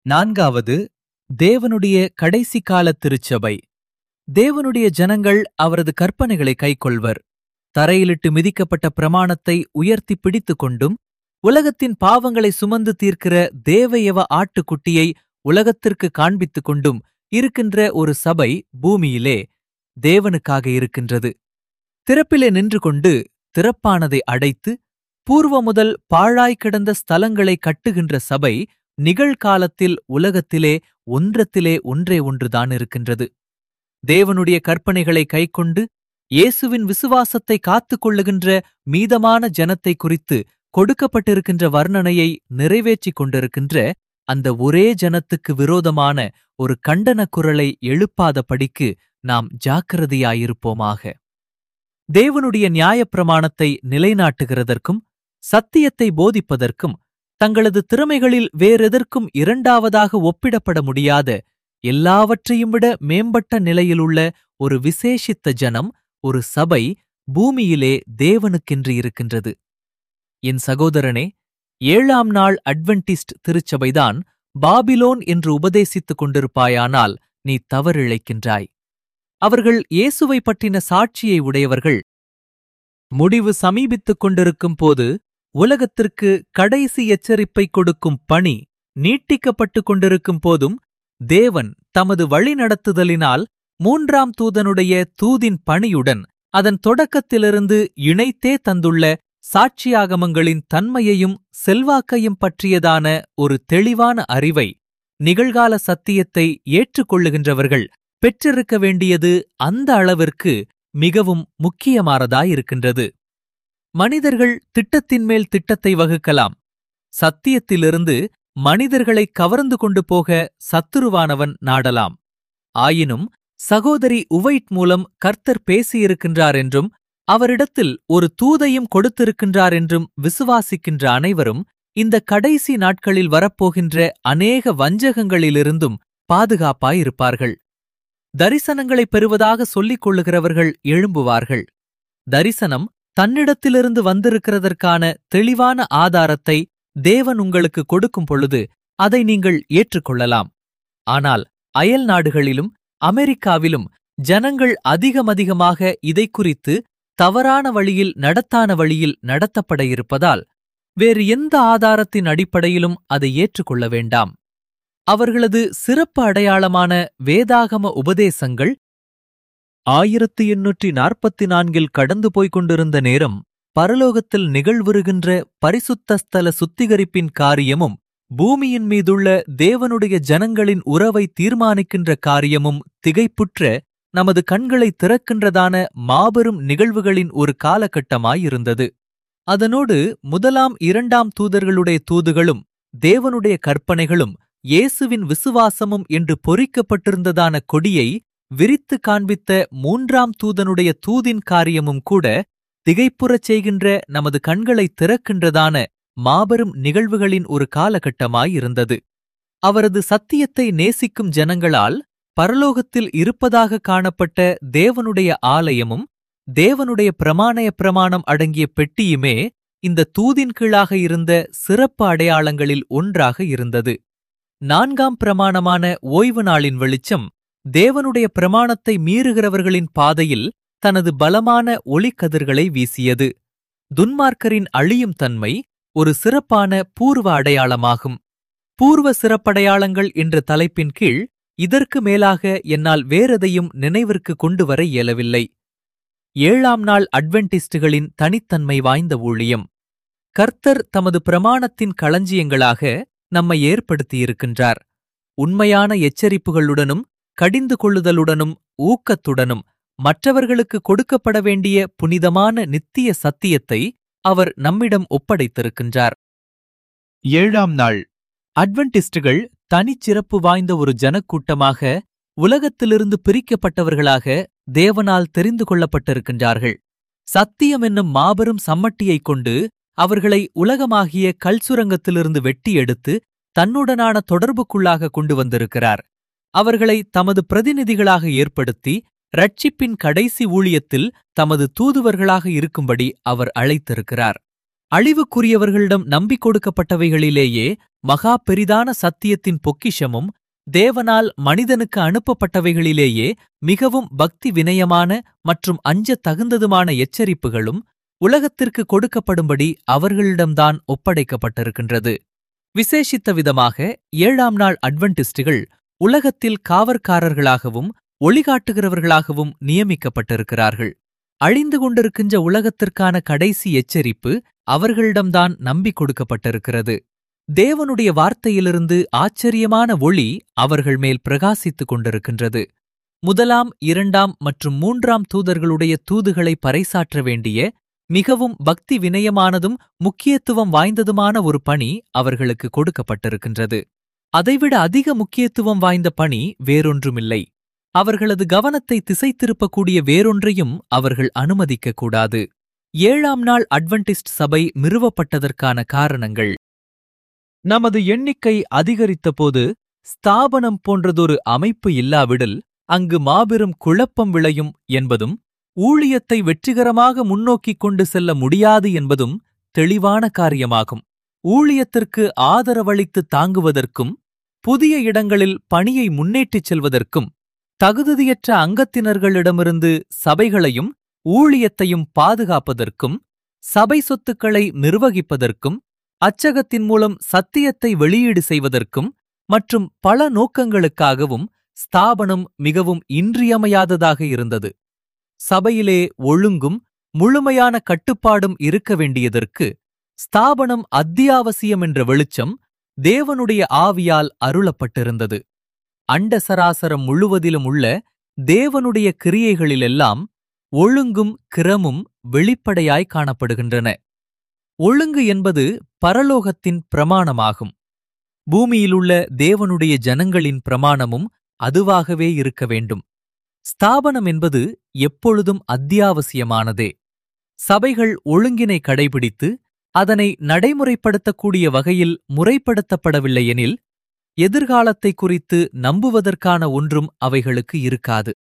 நான்காவது தேவனுடைய கடைசி கால திருச்சபை தேவனுடைய ஜனங்கள் அவரது கற்பனைகளை கைக்கொள்வர் தரையிலிட்டு மிதிக்கப்பட்ட பிரமாணத்தை உயர்த்தி பிடித்துக் கொண்டும் உலகத்தின் பாவங்களை சுமந்து தீர்க்கிற தேவயவ ஆட்டுக்குட்டியை உலகத்திற்கு காண்பித்துக் கொண்டும் இருக்கின்ற ஒரு சபை பூமியிலே தேவனுக்காக இருக்கின்றது திறப்பிலே நின்று கொண்டு திறப்பானதை அடைத்து பூர்வ முதல் பாழாய் கிடந்த ஸ்தலங்களை கட்டுகின்ற சபை நிகழ்காலத்தில் உலகத்திலே ஒன்றத்திலே ஒன்றே ஒன்றுதான் இருக்கின்றது தேவனுடைய கற்பனைகளை கைக்கொண்டு இயேசுவின் விசுவாசத்தை காத்துக் கொள்ளுகின்ற மீதமான ஜனத்தை குறித்து கொடுக்கப்பட்டிருக்கின்ற வர்ணனையை நிறைவேற்றிக் கொண்டிருக்கின்ற அந்த ஒரே ஜனத்துக்கு விரோதமான ஒரு கண்டன குரலை எழுப்பாதபடிக்கு நாம் ஜாக்கிரதையாயிருப்போமாக தேவனுடைய நியாயப்பிரமாணத்தை நிலைநாட்டுகிறதற்கும் சத்தியத்தை போதிப்பதற்கும் தங்களது திறமைகளில் வேறெதற்கும் இரண்டாவதாக ஒப்பிடப்பட முடியாத எல்லாவற்றையும் விட மேம்பட்ட நிலையிலுள்ள ஒரு விசேஷித்த ஜனம் ஒரு சபை பூமியிலே தேவனுக்கென்று இருக்கின்றது என் சகோதரனே ஏழாம் நாள் அட்வென்டிஸ்ட் திருச்சபைதான் பாபிலோன் என்று உபதேசித்துக் கொண்டிருப்பாயானால் நீ தவறிழைக்கின்றாய் அவர்கள் இயேசுவை பற்றின சாட்சியை உடையவர்கள் முடிவு சமீபித்துக் கொண்டிருக்கும் போது உலகத்திற்கு கடைசி எச்சரிப்பை கொடுக்கும் பணி நீட்டிக்கப்பட்டுக் கொண்டிருக்கும் போதும் தேவன் தமது வழிநடத்துதலினால் மூன்றாம் தூதனுடைய தூதின் பணியுடன் அதன் தொடக்கத்திலிருந்து இணைத்தே தந்துள்ள சாட்சியாகமங்களின் தன்மையையும் செல்வாக்கையும் பற்றியதான ஒரு தெளிவான அறிவை நிகழ்கால சத்தியத்தை ஏற்றுக்கொள்ளுகின்றவர்கள் பெற்றிருக்க வேண்டியது அந்த அளவிற்கு மிகவும் முக்கியமானதாயிருக்கின்றது மனிதர்கள் திட்டத்தின் மேல் திட்டத்தை வகுக்கலாம் சத்தியத்திலிருந்து மனிதர்களை கவர்ந்து கொண்டு போக சத்துருவானவன் நாடலாம் ஆயினும் சகோதரி உவைட் மூலம் கர்த்தர் பேசியிருக்கின்றார் என்றும் அவரிடத்தில் ஒரு தூதையும் கொடுத்திருக்கின்றார் என்றும் விசுவாசிக்கின்ற அனைவரும் இந்த கடைசி நாட்களில் வரப்போகின்ற அநேக வஞ்சகங்களிலிருந்தும் பாதுகாப்பாயிருப்பார்கள் தரிசனங்களைப் பெறுவதாக சொல்லிக் கொள்ளுகிறவர்கள் எழும்புவார்கள் தரிசனம் தன்னிடத்திலிருந்து வந்திருக்கிறதற்கான தெளிவான ஆதாரத்தை தேவன் உங்களுக்கு கொடுக்கும் பொழுது அதை நீங்கள் ஏற்றுக்கொள்ளலாம் ஆனால் அயல் நாடுகளிலும் அமெரிக்காவிலும் ஜனங்கள் அதிகமதிகமாக இதை குறித்து தவறான வழியில் நடத்தான வழியில் நடத்தப்பட இருப்பதால் வேறு எந்த ஆதாரத்தின் அடிப்படையிலும் அதை ஏற்றுக்கொள்ள வேண்டாம் அவர்களது சிறப்பு அடையாளமான வேதாகம உபதேசங்கள் ஆயிரத்து எண்ணூற்றி நாற்பத்தி நான்கில் கடந்து போய்க் கொண்டிருந்த நேரம் பரலோகத்தில் நிகழ்வுறுகின்ற பரிசுத்தஸ்தல சுத்திகரிப்பின் காரியமும் பூமியின் மீதுள்ள தேவனுடைய ஜனங்களின் உறவை தீர்மானிக்கின்ற காரியமும் திகைப்புற்ற நமது கண்களை திறக்கின்றதான மாபெரும் நிகழ்வுகளின் ஒரு காலகட்டமாயிருந்தது அதனோடு முதலாம் இரண்டாம் தூதர்களுடைய தூதுகளும் தேவனுடைய கற்பனைகளும் இயேசுவின் விசுவாசமும் என்று பொறிக்கப்பட்டிருந்ததான கொடியை விரித்து காண்பித்த மூன்றாம் தூதனுடைய தூதின் காரியமும் கூட திகைப்புறச் செய்கின்ற நமது கண்களை திறக்கின்றதான மாபெரும் நிகழ்வுகளின் ஒரு காலகட்டமாயிருந்தது அவரது சத்தியத்தை நேசிக்கும் ஜனங்களால் பரலோகத்தில் இருப்பதாக காணப்பட்ட தேவனுடைய ஆலயமும் தேவனுடைய பிரமாணய பிரமாணம் அடங்கிய பெட்டியுமே இந்த தூதின் கீழாக இருந்த சிறப்பு அடையாளங்களில் ஒன்றாக இருந்தது நான்காம் பிரமாணமான ஓய்வு நாளின் வெளிச்சம் தேவனுடைய பிரமாணத்தை மீறுகிறவர்களின் பாதையில் தனது பலமான ஒளிக்கதிர்களை வீசியது துன்மார்க்கரின் அழியும் தன்மை ஒரு சிறப்பான பூர்வ அடையாளமாகும் பூர்வ சிறப்படையாளங்கள் என்ற தலைப்பின் கீழ் இதற்கு மேலாக என்னால் வேறெதையும் நினைவிற்கு கொண்டு வர இயலவில்லை ஏழாம் நாள் அட்வென்டிஸ்டுகளின் தனித்தன்மை வாய்ந்த ஊழியம் கர்த்தர் தமது பிரமாணத்தின் களஞ்சியங்களாக நம்மை ஏற்படுத்தியிருக்கின்றார் உண்மையான எச்சரிப்புகளுடனும் கடிந்து கொள்ளுதலுடனும் ஊக்கத்துடனும் மற்றவர்களுக்கு கொடுக்கப்பட வேண்டிய புனிதமான நித்திய சத்தியத்தை அவர் நம்மிடம் ஒப்படைத்திருக்கின்றார் ஏழாம் நாள் அட்வென்டிஸ்டுகள் தனிச்சிறப்பு வாய்ந்த ஒரு ஜனக்கூட்டமாக உலகத்திலிருந்து பிரிக்கப்பட்டவர்களாக தேவனால் தெரிந்து கொள்ளப்பட்டிருக்கின்றார்கள் சத்தியம் என்னும் மாபெரும் சம்மட்டியைக் கொண்டு அவர்களை உலகமாகிய கல்சுரங்கத்திலிருந்து வெட்டி எடுத்து தன்னுடனான தொடர்புக்குள்ளாக கொண்டு வந்திருக்கிறார் அவர்களை தமது பிரதிநிதிகளாக ஏற்படுத்தி ரட்சிப்பின் கடைசி ஊழியத்தில் தமது தூதுவர்களாக இருக்கும்படி அவர் அழைத்திருக்கிறார் அழிவுக்குரியவர்களிடம் நம்பிக் கொடுக்கப்பட்டவைகளிலேயே மகா பெரிதான சத்தியத்தின் பொக்கிஷமும் தேவனால் மனிதனுக்கு அனுப்பப்பட்டவைகளிலேயே மிகவும் பக்தி வினயமான மற்றும் அஞ்சத் தகுந்ததுமான எச்சரிப்புகளும் உலகத்திற்கு கொடுக்கப்படும்படி அவர்களிடம்தான் ஒப்படைக்கப்பட்டிருக்கின்றது விசேஷித்த விதமாக ஏழாம் நாள் அட்வென்டிஸ்டுகள் உலகத்தில் காவற்காரர்களாகவும் ஒளிகாட்டுகிறவர்களாகவும் நியமிக்கப்பட்டிருக்கிறார்கள் அழிந்து கொண்டிருக்கின்ற உலகத்திற்கான கடைசி எச்சரிப்பு அவர்களிடம்தான் நம்பிக் கொடுக்கப்பட்டிருக்கிறது தேவனுடைய வார்த்தையிலிருந்து ஆச்சரியமான ஒளி அவர்கள் மேல் பிரகாசித்துக் கொண்டிருக்கின்றது முதலாம் இரண்டாம் மற்றும் மூன்றாம் தூதர்களுடைய தூதுகளை பறைசாற்ற வேண்டிய மிகவும் பக்தி வினயமானதும் முக்கியத்துவம் வாய்ந்ததுமான ஒரு பணி அவர்களுக்கு கொடுக்கப்பட்டிருக்கின்றது அதைவிட அதிக முக்கியத்துவம் வாய்ந்த பணி வேறொன்றுமில்லை அவர்களது கவனத்தை திசை திருப்பக்கூடிய வேறொன்றையும் அவர்கள் அனுமதிக்கக்கூடாது ஏழாம் நாள் அட்வென்டிஸ்ட் சபை நிறுவப்பட்டதற்கான காரணங்கள் நமது எண்ணிக்கை அதிகரித்தபோது ஸ்தாபனம் போன்றதொரு அமைப்பு இல்லாவிடில் அங்கு மாபெரும் குழப்பம் விளையும் என்பதும் ஊழியத்தை வெற்றிகரமாக முன்னோக்கிக் கொண்டு செல்ல முடியாது என்பதும் தெளிவான காரியமாகும் ஊழியத்திற்கு ஆதரவளித்து தாங்குவதற்கும் புதிய இடங்களில் பணியை முன்னேற்றிச் செல்வதற்கும் தகுதியற்ற அங்கத்தினர்களிடமிருந்து சபைகளையும் ஊழியத்தையும் பாதுகாப்பதற்கும் சபை சொத்துக்களை நிர்வகிப்பதற்கும் அச்சகத்தின் மூலம் சத்தியத்தை வெளியீடு செய்வதற்கும் மற்றும் பல நோக்கங்களுக்காகவும் ஸ்தாபனம் மிகவும் இன்றியமையாததாக இருந்தது சபையிலே ஒழுங்கும் முழுமையான கட்டுப்பாடும் இருக்க வேண்டியதற்கு ஸ்தாபனம் அத்தியாவசியம் என்ற வெளிச்சம் தேவனுடைய ஆவியால் அருளப்பட்டிருந்தது அண்ட சராசரம் முழுவதிலும் உள்ள தேவனுடைய கிரியைகளிலெல்லாம் ஒழுங்கும் கிரமும் வெளிப்படையாய் காணப்படுகின்றன ஒழுங்கு என்பது பரலோகத்தின் பிரமாணமாகும் பூமியிலுள்ள தேவனுடைய ஜனங்களின் பிரமாணமும் அதுவாகவே இருக்க வேண்டும் ஸ்தாபனம் என்பது எப்பொழுதும் அத்தியாவசியமானதே சபைகள் ஒழுங்கினை கடைபிடித்து அதனை நடைமுறைப்படுத்தக்கூடிய வகையில் முறைப்படுத்தப்படவில்லையெனில் எதிர்காலத்தை குறித்து நம்புவதற்கான ஒன்றும் அவைகளுக்கு இருக்காது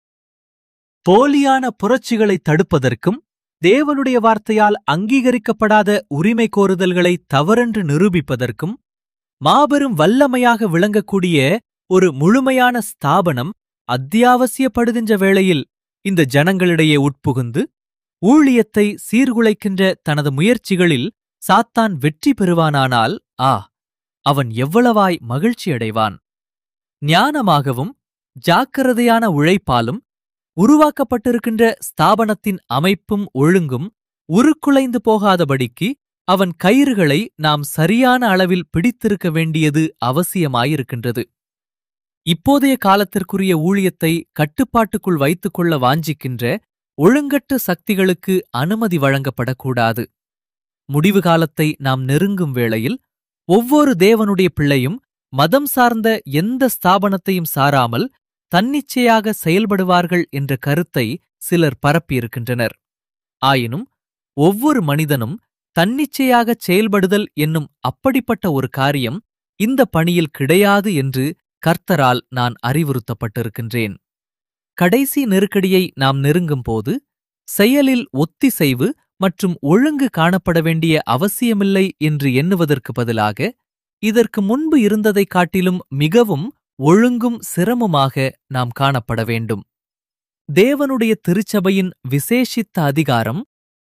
போலியான புரட்சிகளை தடுப்பதற்கும் தேவனுடைய வார்த்தையால் அங்கீகரிக்கப்படாத உரிமை கோருதல்களை தவறென்று நிரூபிப்பதற்கும் மாபெரும் வல்லமையாக விளங்கக்கூடிய ஒரு முழுமையான ஸ்தாபனம் அத்தியாவசியப்படுகின்ற வேளையில் இந்த ஜனங்களிடையே உட்புகுந்து ஊழியத்தை சீர்குலைக்கின்ற தனது முயற்சிகளில் சாத்தான் வெற்றி பெறுவானானால் ஆ அவன் எவ்வளவாய் மகிழ்ச்சியடைவான் ஞானமாகவும் ஜாக்கிரதையான உழைப்பாலும் உருவாக்கப்பட்டிருக்கின்ற ஸ்தாபனத்தின் அமைப்பும் ஒழுங்கும் உருக்குலைந்து போகாதபடிக்கு அவன் கயிறுகளை நாம் சரியான அளவில் பிடித்திருக்க வேண்டியது அவசியமாயிருக்கின்றது இப்போதைய காலத்திற்குரிய ஊழியத்தை கட்டுப்பாட்டுக்குள் வைத்துக்கொள்ள வாஞ்சிக்கின்ற ஒழுங்கற்ற சக்திகளுக்கு அனுமதி வழங்கப்படக்கூடாது முடிவு காலத்தை நாம் நெருங்கும் வேளையில் ஒவ்வொரு தேவனுடைய பிள்ளையும் மதம் சார்ந்த எந்த ஸ்தாபனத்தையும் சாராமல் தன்னிச்சையாக செயல்படுவார்கள் என்ற கருத்தை சிலர் பரப்பியிருக்கின்றனர் ஆயினும் ஒவ்வொரு மனிதனும் தன்னிச்சையாகச் செயல்படுதல் என்னும் அப்படிப்பட்ட ஒரு காரியம் இந்த பணியில் கிடையாது என்று கர்த்தரால் நான் அறிவுறுத்தப்பட்டிருக்கின்றேன் கடைசி நெருக்கடியை நாம் நெருங்கும்போது செயலில் ஒத்திசைவு மற்றும் ஒழுங்கு காணப்பட வேண்டிய அவசியமில்லை என்று எண்ணுவதற்கு பதிலாக இதற்கு முன்பு இருந்ததைக் காட்டிலும் மிகவும் ஒழுங்கும் சிரமமாக நாம் காணப்பட வேண்டும் தேவனுடைய திருச்சபையின் விசேஷித்த அதிகாரம்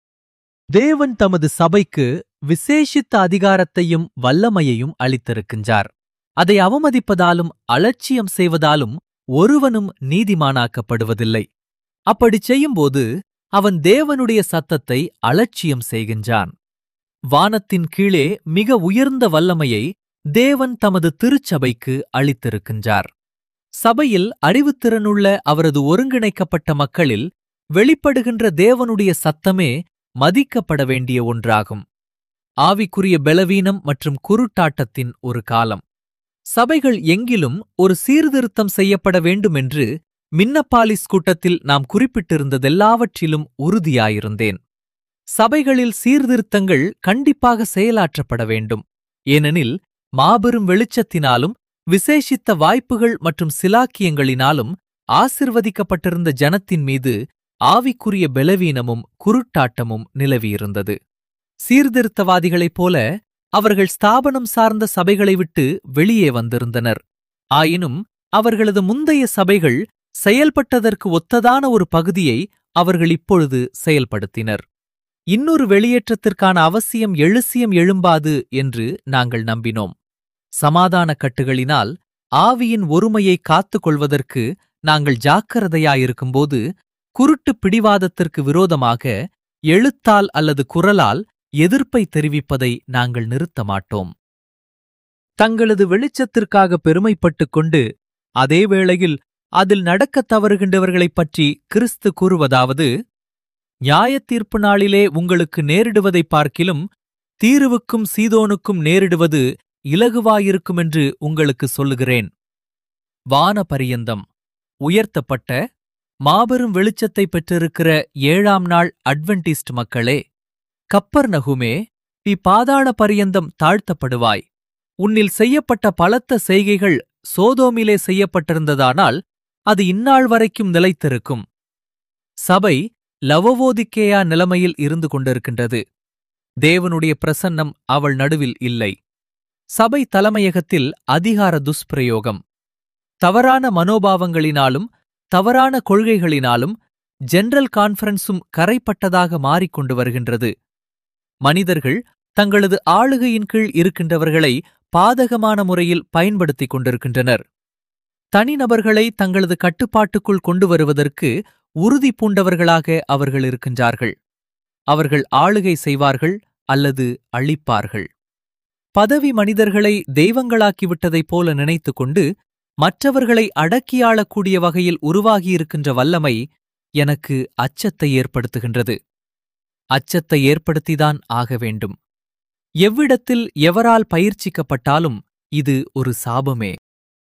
தேவன் தமது சபைக்கு விசேஷித்த அதிகாரத்தையும் வல்லமையையும் அளித்திருக்கின்றார் அதை அவமதிப்பதாலும் அலட்சியம் செய்வதாலும் ஒருவனும் நீதிமானாக்கப்படுவதில்லை அப்படிச் செய்யும்போது அவன் தேவனுடைய சத்தத்தை அலட்சியம் செய்கின்றான் வானத்தின் கீழே மிக உயர்ந்த வல்லமையை தேவன் தமது திருச்சபைக்கு அளித்திருக்கின்றார் சபையில் அறிவுத்திறனுள்ள அவரது ஒருங்கிணைக்கப்பட்ட மக்களில் வெளிப்படுகின்ற தேவனுடைய சத்தமே மதிக்கப்பட வேண்டிய ஒன்றாகும் ஆவிக்குரிய பலவீனம் மற்றும் குருட்டாட்டத்தின் ஒரு காலம் சபைகள் எங்கிலும் ஒரு சீர்திருத்தம் செய்யப்பட வேண்டுமென்று மின்னப்பாலிஸ் கூட்டத்தில் நாம் குறிப்பிட்டிருந்ததெல்லாவற்றிலும் உறுதியாயிருந்தேன் சபைகளில் சீர்திருத்தங்கள் கண்டிப்பாக செயலாற்றப்பட வேண்டும் ஏனெனில் மாபெரும் வெளிச்சத்தினாலும் விசேஷித்த வாய்ப்புகள் மற்றும் சிலாக்கியங்களினாலும் ஆசிர்வதிக்கப்பட்டிருந்த ஜனத்தின் மீது ஆவிக்குரிய பலவீனமும் குருட்டாட்டமும் நிலவியிருந்தது சீர்திருத்தவாதிகளைப் போல அவர்கள் ஸ்தாபனம் சார்ந்த சபைகளை விட்டு வெளியே வந்திருந்தனர் ஆயினும் அவர்களது முந்தைய சபைகள் செயல்பட்டதற்கு ஒத்ததான ஒரு பகுதியை அவர்கள் இப்பொழுது செயல்படுத்தினர் இன்னொரு வெளியேற்றத்திற்கான அவசியம் எழுசியம் எழும்பாது என்று நாங்கள் நம்பினோம் சமாதான கட்டுகளினால் ஆவியின் ஒருமையை காத்துக் கொள்வதற்கு நாங்கள் ஜாக்கிரதையாயிருக்கும்போது குருட்டு பிடிவாதத்திற்கு விரோதமாக எழுத்தால் அல்லது குரலால் எதிர்ப்பை தெரிவிப்பதை நாங்கள் நிறுத்த மாட்டோம் தங்களது வெளிச்சத்திற்காக பெருமைப்பட்டுக் கொண்டு அதே வேளையில் அதில் நடக்கத் தவறுகின்றவர்களைப் பற்றி கிறிஸ்து கூறுவதாவது நியாயத் தீர்ப்பு நாளிலே உங்களுக்கு நேரிடுவதைப் பார்க்கிலும் தீருவுக்கும் சீதோனுக்கும் நேரிடுவது இலகுவாயிருக்குமென்று உங்களுக்கு சொல்லுகிறேன் வான பரியந்தம் உயர்த்தப்பட்ட மாபெரும் வெளிச்சத்தை பெற்றிருக்கிற ஏழாம் நாள் அட்வென்டிஸ்ட் மக்களே கப்பர் நகுமே நீ பாதாள பரியந்தம் தாழ்த்தப்படுவாய் உன்னில் செய்யப்பட்ட பலத்த செய்கைகள் சோதோமிலே செய்யப்பட்டிருந்ததானால் அது இந்நாள் வரைக்கும் நிலைத்திருக்கும் சபை லவவோதிக்கேயா நிலைமையில் இருந்து கொண்டிருக்கின்றது தேவனுடைய பிரசன்னம் அவள் நடுவில் இல்லை சபை தலைமையகத்தில் அதிகார துஷ்பிரயோகம் தவறான மனோபாவங்களினாலும் தவறான கொள்கைகளினாலும் ஜெனரல் கான்ஃபரன்ஸும் கரைப்பட்டதாக மாறிக்கொண்டு வருகின்றது மனிதர்கள் தங்களது ஆளுகையின் கீழ் இருக்கின்றவர்களை பாதகமான முறையில் பயன்படுத்திக் கொண்டிருக்கின்றனர் தனிநபர்களை தங்களது கட்டுப்பாட்டுக்குள் கொண்டு வருவதற்கு உறுதி பூண்டவர்களாக அவர்கள் இருக்கின்றார்கள் அவர்கள் ஆளுகை செய்வார்கள் அல்லது அழிப்பார்கள் பதவி மனிதர்களை தெய்வங்களாக்கிவிட்டதைப் போல நினைத்துக் கொண்டு மற்றவர்களை அடக்கியாளக்கூடிய வகையில் உருவாகியிருக்கின்ற வல்லமை எனக்கு அச்சத்தை ஏற்படுத்துகின்றது அச்சத்தை ஏற்படுத்திதான் ஆக வேண்டும் எவ்விடத்தில் எவரால் பயிற்சிக்கப்பட்டாலும் இது ஒரு சாபமே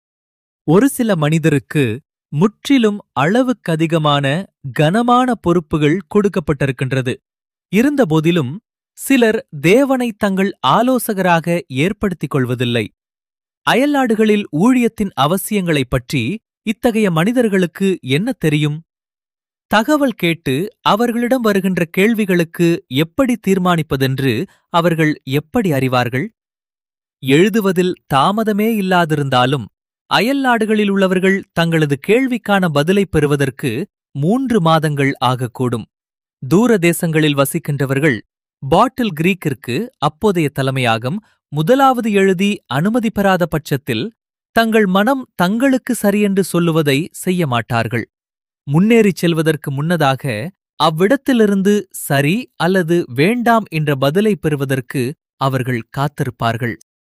ஒரு சில மனிதருக்கு முற்றிலும் அளவுக்கதிகமான கனமான பொறுப்புகள் கொடுக்கப்பட்டிருக்கின்றது இருந்தபோதிலும் சிலர் தேவனை தங்கள் ஆலோசகராக ஏற்படுத்திக் கொள்வதில்லை அயல்நாடுகளில் ஊழியத்தின் அவசியங்களைப் பற்றி இத்தகைய மனிதர்களுக்கு என்ன தெரியும் தகவல் கேட்டு அவர்களிடம் வருகின்ற கேள்விகளுக்கு எப்படி தீர்மானிப்பதென்று அவர்கள் எப்படி அறிவார்கள் எழுதுவதில் தாமதமே இல்லாதிருந்தாலும் அயல் நாடுகளில் உள்ளவர்கள் தங்களது கேள்விக்கான பதிலைப் பெறுவதற்கு மூன்று மாதங்கள் ஆகக்கூடும் தூர தேசங்களில் வசிக்கின்றவர்கள் பாட்டில் கிரீக்கிற்கு அப்போதைய தலைமையாகம் முதலாவது எழுதி அனுமதி பெறாத பட்சத்தில் தங்கள் மனம் தங்களுக்கு சரியென்று சொல்லுவதை செய்ய மாட்டார்கள் முன்னேறிச் செல்வதற்கு முன்னதாக அவ்விடத்திலிருந்து சரி அல்லது வேண்டாம் என்ற பதிலை பெறுவதற்கு அவர்கள் காத்திருப்பார்கள்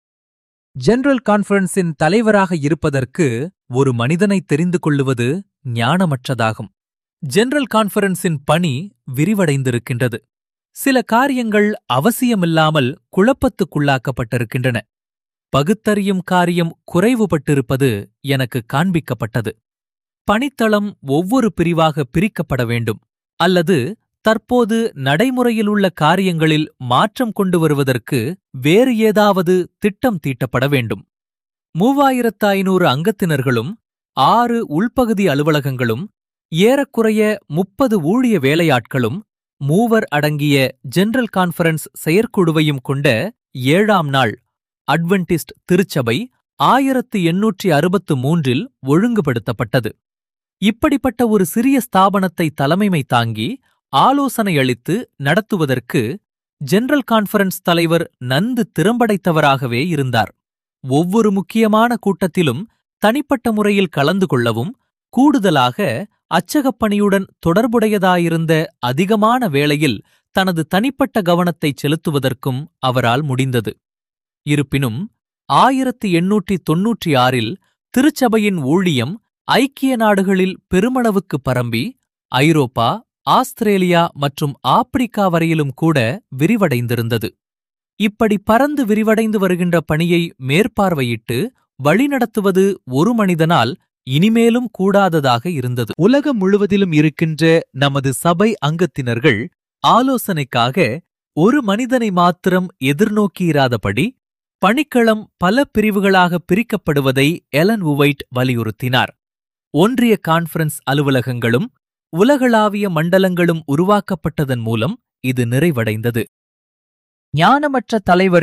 ஜெனரல் கான்ஃபரன்ஸின் தலைவராக இருப்பதற்கு ஒரு மனிதனை தெரிந்து கொள்ளுவது ஞானமற்றதாகும் ஜெனரல் கான்ஃபரன்ஸின் பணி விரிவடைந்திருக்கின்றது சில காரியங்கள் அவசியமில்லாமல் குழப்பத்துக்குள்ளாக்கப்பட்டிருக்கின்றன பகுத்தறியும் காரியம் குறைவுபட்டிருப்பது எனக்கு காண்பிக்கப்பட்டது பணித்தளம் ஒவ்வொரு பிரிவாக பிரிக்கப்பட வேண்டும் அல்லது தற்போது நடைமுறையில் உள்ள காரியங்களில் மாற்றம் கொண்டு வருவதற்கு வேறு ஏதாவது திட்டம் தீட்டப்பட வேண்டும் மூவாயிரத்து ஐநூறு அங்கத்தினர்களும் ஆறு உள்பகுதி அலுவலகங்களும் ஏறக்குறைய முப்பது ஊழிய வேலையாட்களும் மூவர் அடங்கிய ஜெனரல் கான்ஃபரன்ஸ் செயற்குழுவையும் கொண்ட ஏழாம் நாள் அட்வென்டிஸ்ட் திருச்சபை ஆயிரத்து எண்ணூற்றி அறுபத்து மூன்றில் ஒழுங்குபடுத்தப்பட்டது இப்படிப்பட்ட ஒரு சிறிய ஸ்தாபனத்தை தலைமைமை தாங்கி ஆலோசனை அளித்து நடத்துவதற்கு ஜெனரல் கான்ஃபரன்ஸ் தலைவர் நன்கு திறம்படைத்தவராகவே இருந்தார் ஒவ்வொரு முக்கியமான கூட்டத்திலும் தனிப்பட்ட முறையில் கலந்து கொள்ளவும் கூடுதலாக அச்சகப் பணியுடன் தொடர்புடையதாயிருந்த அதிகமான வேளையில் தனது தனிப்பட்ட கவனத்தை செலுத்துவதற்கும் அவரால் முடிந்தது இருப்பினும் ஆயிரத்து எண்ணூற்றி தொன்னூற்றி ஆறில் திருச்சபையின் ஊழியம் ஐக்கிய நாடுகளில் பெருமளவுக்கு பரம்பி ஐரோப்பா ஆஸ்திரேலியா மற்றும் ஆப்பிரிக்கா வரையிலும் கூட விரிவடைந்திருந்தது இப்படி பறந்து விரிவடைந்து வருகின்ற பணியை மேற்பார்வையிட்டு வழிநடத்துவது ஒரு மனிதனால் இனிமேலும் கூடாததாக இருந்தது உலகம் முழுவதிலும் இருக்கின்ற நமது சபை அங்கத்தினர்கள் ஆலோசனைக்காக ஒரு மனிதனை மாத்திரம் எதிர்நோக்கியிராதபடி பணிக்களம் பல பிரிவுகளாக பிரிக்கப்படுவதை எலன் உவைட் வலியுறுத்தினார் ஒன்றிய கான்ஃபரன்ஸ் அலுவலகங்களும் உலகளாவிய மண்டலங்களும் உருவாக்கப்பட்டதன் மூலம் இது நிறைவடைந்தது ஞானமற்ற தலைவர்கள்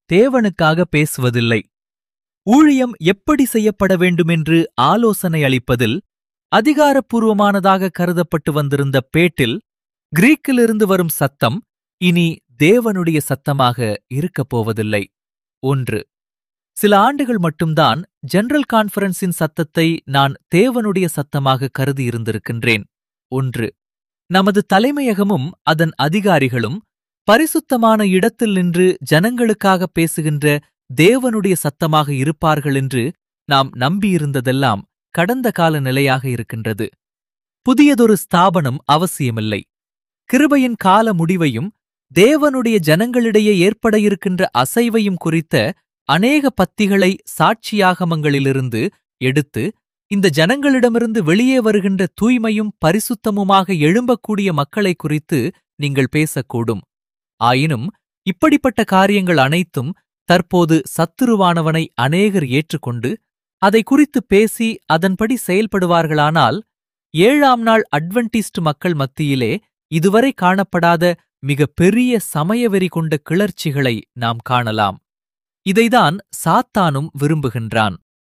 தேவனுக்காக பேசுவதில்லை ஊழியம் எப்படி செய்யப்பட வேண்டுமென்று ஆலோசனை அளிப்பதில் அதிகாரப்பூர்வமானதாக கருதப்பட்டு வந்திருந்த பேட்டில் கிரீக்கிலிருந்து வரும் சத்தம் இனி தேவனுடைய சத்தமாக இருக்கப் போவதில்லை ஒன்று சில ஆண்டுகள் மட்டும்தான் ஜெனரல் கான்ஃபரன்ஸின் சத்தத்தை நான் தேவனுடைய சத்தமாக கருதியிருந்திருக்கின்றேன் ஒன்று நமது தலைமையகமும் அதன் அதிகாரிகளும் பரிசுத்தமான இடத்தில் நின்று ஜனங்களுக்காக பேசுகின்ற தேவனுடைய சத்தமாக இருப்பார்கள் என்று நாம் நம்பியிருந்ததெல்லாம் கடந்த கால நிலையாக இருக்கின்றது புதியதொரு ஸ்தாபனம் அவசியமில்லை கிருபையின் கால முடிவையும் தேவனுடைய ஜனங்களிடையே ஏற்பட இருக்கின்ற அசைவையும் குறித்த அநேக பத்திகளை சாட்சியாகமங்களிலிருந்து எடுத்து இந்த ஜனங்களிடமிருந்து வெளியே வருகின்ற தூய்மையும் பரிசுத்தமுமாக எழும்பக்கூடிய மக்களை குறித்து நீங்கள் பேசக்கூடும் ஆயினும் இப்படிப்பட்ட காரியங்கள் அனைத்தும் தற்போது சத்துருவானவனை அநேகர் ஏற்றுக்கொண்டு அதை குறித்து பேசி அதன்படி செயல்படுவார்களானால் ஏழாம் நாள் அட்வென்டிஸ்ட் மக்கள் மத்தியிலே இதுவரை காணப்படாத மிக பெரிய சமயவெறி கொண்ட கிளர்ச்சிகளை நாம் காணலாம் இதைதான் சாத்தானும் விரும்புகின்றான்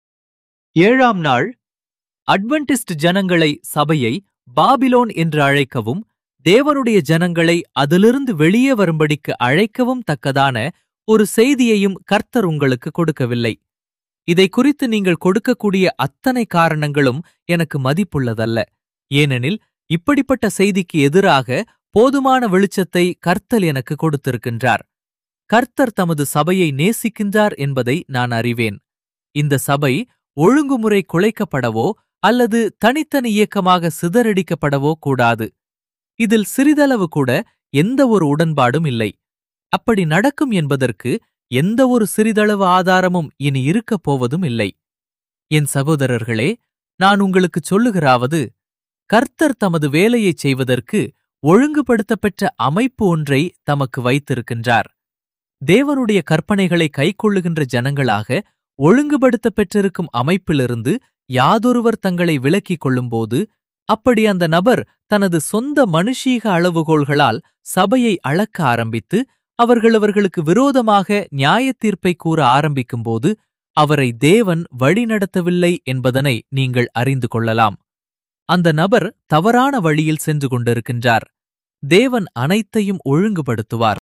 ஏழாம் நாள் அட்வென்டிஸ்ட் ஜனங்களை சபையை பாபிலோன் என்று அழைக்கவும் தேவனுடைய ஜனங்களை அதிலிருந்து வெளியே வரும்படிக்கு அழைக்கவும் தக்கதான ஒரு செய்தியையும் கர்த்தர் உங்களுக்கு கொடுக்கவில்லை இதை குறித்து நீங்கள் கொடுக்கக்கூடிய அத்தனை காரணங்களும் எனக்கு மதிப்புள்ளதல்ல ஏனெனில் இப்படிப்பட்ட செய்திக்கு எதிராக போதுமான வெளிச்சத்தை கர்த்தர் எனக்கு கொடுத்திருக்கின்றார் கர்த்தர் தமது சபையை நேசிக்கின்றார் என்பதை நான் அறிவேன் இந்த சபை ஒழுங்குமுறை குலைக்கப்படவோ அல்லது தனித்தனி இயக்கமாக சிதறடிக்கப்படவோ கூடாது இதில் சிறிதளவு கூட எந்த ஒரு உடன்பாடும் இல்லை அப்படி நடக்கும் என்பதற்கு எந்த ஒரு சிறிதளவு ஆதாரமும் இனி இருக்கப் போவதும் இல்லை என் சகோதரர்களே நான் உங்களுக்குச் சொல்லுகிறாவது கர்த்தர் தமது வேலையைச் செய்வதற்கு ஒழுங்குபடுத்தப்பெற்ற அமைப்பு ஒன்றை தமக்கு வைத்திருக்கின்றார் தேவனுடைய கற்பனைகளை கைக்கொள்ளுகின்ற ஜனங்களாக ஒழுங்குபடுத்தப் பெற்றிருக்கும் அமைப்பிலிருந்து யாதொருவர் தங்களை விலக்கிக் கொள்ளும்போது அப்படி அந்த நபர் தனது சொந்த மனுஷீக அளவுகோல்களால் சபையை அளக்க ஆரம்பித்து அவர்கள் அவர்களுக்கு விரோதமாக நியாயத் தீர்ப்பை கூற ஆரம்பிக்கும்போது அவரை தேவன் வழிநடத்தவில்லை என்பதனை நீங்கள் அறிந்து கொள்ளலாம் அந்த நபர் தவறான வழியில் சென்று கொண்டிருக்கின்றார் தேவன் அனைத்தையும் ஒழுங்குபடுத்துவார்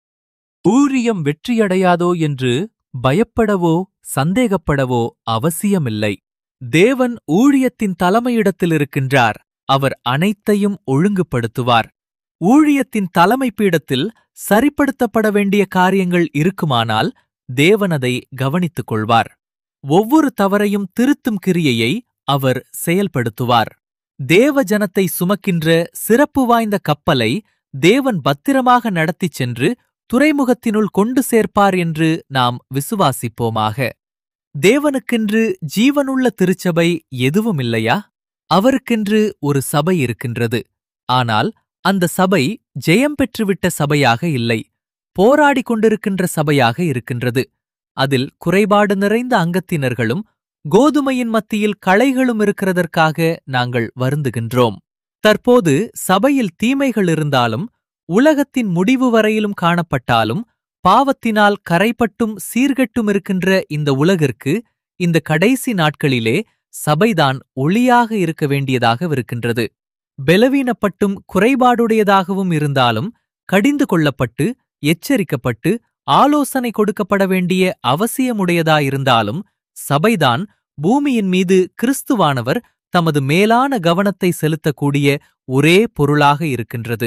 ஊரியம் வெற்றியடையாதோ என்று பயப்படவோ சந்தேகப்படவோ அவசியமில்லை தேவன் ஊழியத்தின் தலைமையிடத்தில் இருக்கின்றார் அவர் அனைத்தையும் ஒழுங்குபடுத்துவார் ஊழியத்தின் தலைமை பீடத்தில் சரிப்படுத்தப்பட வேண்டிய காரியங்கள் இருக்குமானால் தேவன் அதை கவனித்துக் கொள்வார் ஒவ்வொரு தவறையும் திருத்தும் கிரியையை அவர் செயல்படுத்துவார் தேவ ஜனத்தை சுமக்கின்ற சிறப்பு வாய்ந்த கப்பலை தேவன் பத்திரமாக நடத்திச் சென்று துறைமுகத்தினுள் கொண்டு சேர்ப்பார் என்று நாம் விசுவாசிப்போமாக தேவனுக்கென்று ஜீவனுள்ள திருச்சபை எதுவுமில்லையா அவருக்கென்று ஒரு சபை இருக்கின்றது ஆனால் அந்த சபை ஜெயம் பெற்றுவிட்ட சபையாக இல்லை போராடிக் கொண்டிருக்கின்ற சபையாக இருக்கின்றது அதில் குறைபாடு நிறைந்த அங்கத்தினர்களும் கோதுமையின் மத்தியில் களைகளும் இருக்கிறதற்காக நாங்கள் வருந்துகின்றோம் தற்போது சபையில் தீமைகள் இருந்தாலும் உலகத்தின் முடிவு வரையிலும் காணப்பட்டாலும் பாவத்தினால் கரைப்பட்டும் சீர்கெட்டும் இருக்கின்ற இந்த உலகிற்கு இந்த கடைசி நாட்களிலே சபைதான் ஒளியாக இருக்க வேண்டியதாகவிருக்கின்றது பலவீனப்பட்டும் குறைபாடுடையதாகவும் இருந்தாலும் கடிந்து கொள்ளப்பட்டு எச்சரிக்கப்பட்டு ஆலோசனை கொடுக்கப்பட வேண்டிய அவசியமுடையதாயிருந்தாலும் சபைதான் பூமியின் மீது கிறிஸ்துவானவர் தமது மேலான கவனத்தை செலுத்தக்கூடிய ஒரே பொருளாக இருக்கின்றது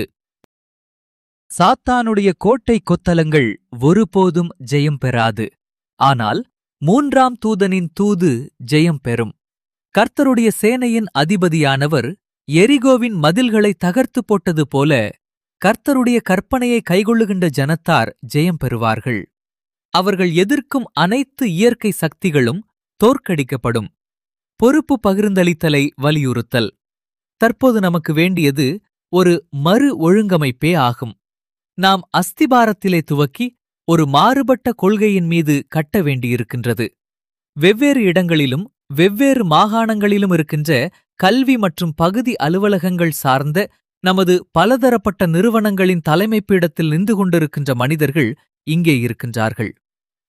சாத்தானுடைய கோட்டை கொத்தலங்கள் ஒருபோதும் ஜெயம் பெறாது ஆனால் மூன்றாம் தூதனின் தூது ஜெயம் பெறும் கர்த்தருடைய சேனையின் அதிபதியானவர் எரிகோவின் மதில்களை தகர்த்து போட்டது போல கர்த்தருடைய கற்பனையை கைகொள்ளுகின்ற ஜனத்தார் ஜெயம் பெறுவார்கள் அவர்கள் எதிர்க்கும் அனைத்து இயற்கை சக்திகளும் தோற்கடிக்கப்படும் பொறுப்பு பகிர்ந்தளித்தலை வலியுறுத்தல் தற்போது நமக்கு வேண்டியது ஒரு மறு ஒழுங்கமைப்பே ஆகும் நாம் அஸ்திபாரத்திலே துவக்கி ஒரு மாறுபட்ட கொள்கையின் மீது கட்ட வேண்டியிருக்கின்றது வெவ்வேறு இடங்களிலும் வெவ்வேறு மாகாணங்களிலும் இருக்கின்ற கல்வி மற்றும் பகுதி அலுவலகங்கள் சார்ந்த நமது பலதரப்பட்ட நிறுவனங்களின் தலைமைப்பீடத்தில் நின்று கொண்டிருக்கின்ற மனிதர்கள் இங்கே இருக்கின்றார்கள்